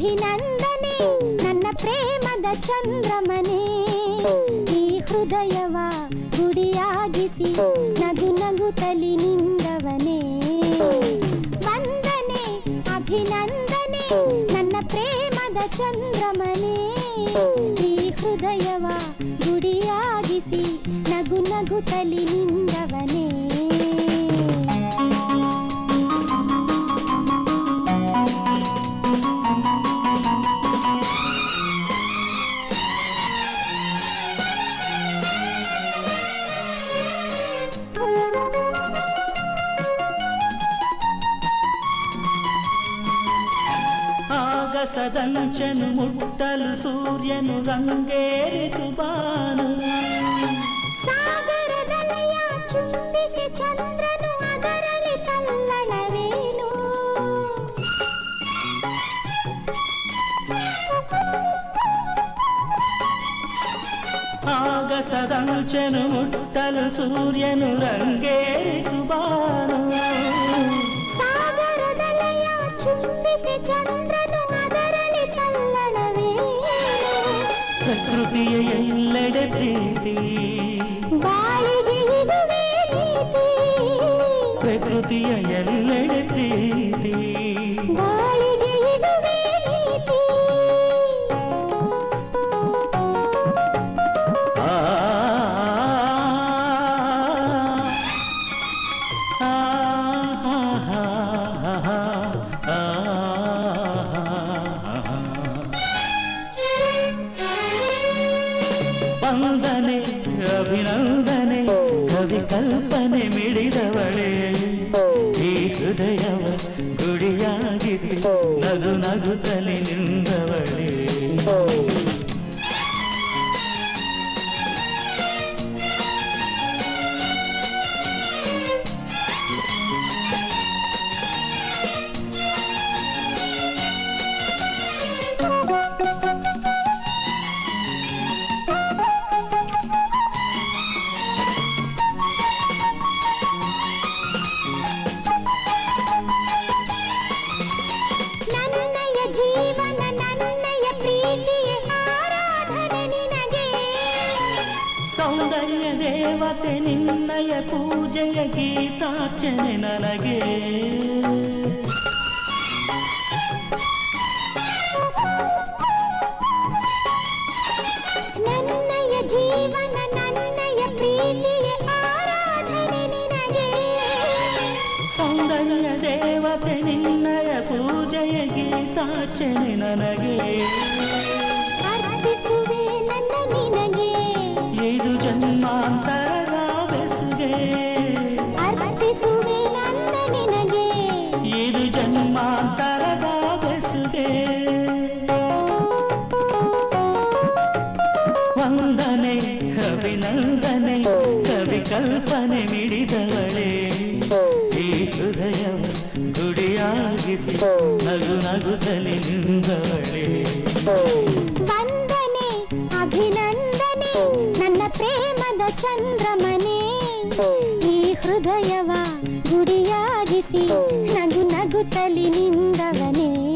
ಅಭಿನಂದನೆ ನನ್ನ ಪ್ರೇಮದ ಚಂದ್ರಮನೆ ಈ ಹೃದಯವ ಗುಡಿಯಾಗಿಸಿ ನಗು ನಗುತ್ತಲಿ ನಿಂದವನೇ ವಂದನೆ ಅಭಿನಂದನೆ ನನ್ನ ಪ್ರೇಮದ ಚಂದ್ರಮನೆ ಈ ಹೃದಯವ ಗುಡಿಯಾಗಿಸಿ ನಗು ನಗುತ್ತಲಿ ನಿಂದವನೇ ಆಗಸದಂಚನು ಮುಟ್ಟಲು ಸೂರ್ಯನು ರಂಗೇರಿತು ಬಾನು ಸಾಗರದಲಯ ಚುಂಬಿಸಿ ಚಂದ್ರನು ಅದರಲ್ಲಿ ತಲ್ಲಣವೇನು ಆಗಸದಂಚನು ಮುಟ್ಟಲು ಸೂರ್ಯನು ರಂಗೇರಿತು ಬಾನು ಸಾಗರದಲಯ ಚುಂಬಿಸಿ ಚಂದ್ರನು ಅದರಲ್ಲಿ ತಲ್ಲಣವೇನು ಪ್ರಕೃತಿಯ ಎಲ್ಲೆಡೆ ಪ್ರೀತಿ ಬಾಳಿಗೆ ಇದುವೇ ನೀತಿ ಪ್ರಕೃತಿಯ ಎಲ್ಲೆಡೆ ಪ್ರೀತಿ ಬಾಳಿಗೆ ಇದುವೇ ನೀತಿ ಆ ಆ ವಂದನೆ ಅಭಿನಂದನೆ ಕವಿ ಕಲ್ಪನೆ ಮಿಡಿದವಳೆ ಈ ಹೃದಯವ ಗುಡಿಯಾಗಿಸಿ ನಗು ನಗುತ್ತಲಿ ನಿಂದವಳೆ ನನ್ನಯ ಜೀವನ ನನ್ನಯ ಪ್ರೀತಿಯ ಆರಾಧನೆ ನಿನಗೆ ಸೌಂದರ್ಯ ದೇವತೆ ನಿನ್ನಯ ಪೂಜೆಯ ಗೀತಾರ್ಚನೆ ನನಗೆ ನನ್ನಯ ಜೀವನ ನನ್ನಯ ಪ್ರೀತಿಯ ಆರಾಧನೆ ನಿನಗೆ ಸೌಂದರ್ಯ ದೇವತೆ ನಿನ್ನಯ ಪೂಜೆಯ ಗೀತಾರ್ಚನೆ ನನಗೆ ಅರ್ಪಿಸುವೆ ನನ್ನ ನಿನಗೆ ಇದು ಜನ್ಮಾಂತರದ ಬೆಸುಗೆ ಅರ್ಪಿಸುವೆ ನನ್ನ ನಿನಗೆ ಇದು ಜನ್ಮಾಂತರದ ಬೆಸುಗೆ ವಂದನೆ ಅಭಿನಂದನೆ ಕವಿ ಕಲ್ಪನೆ ಮಿಡಿದವಳೆ ಈ ಹೃದಯ ಗುಡಿಯಾಗಿಸಿ ನಗು ನಗುತ್ತಲಿ ನಿಂದವಳೆ ವಂದನೆ ಅಭಿನಂದನೆ ನನ್ನ ಪ್ರೇಮದ ಚಂದ್ರಮನೆ ಈ ಹೃದಯವ ಗುಡಿಯಾಗಿಸಿ ನಗು ನಗುತ್ತಲಿ ನಿಂದವನೇ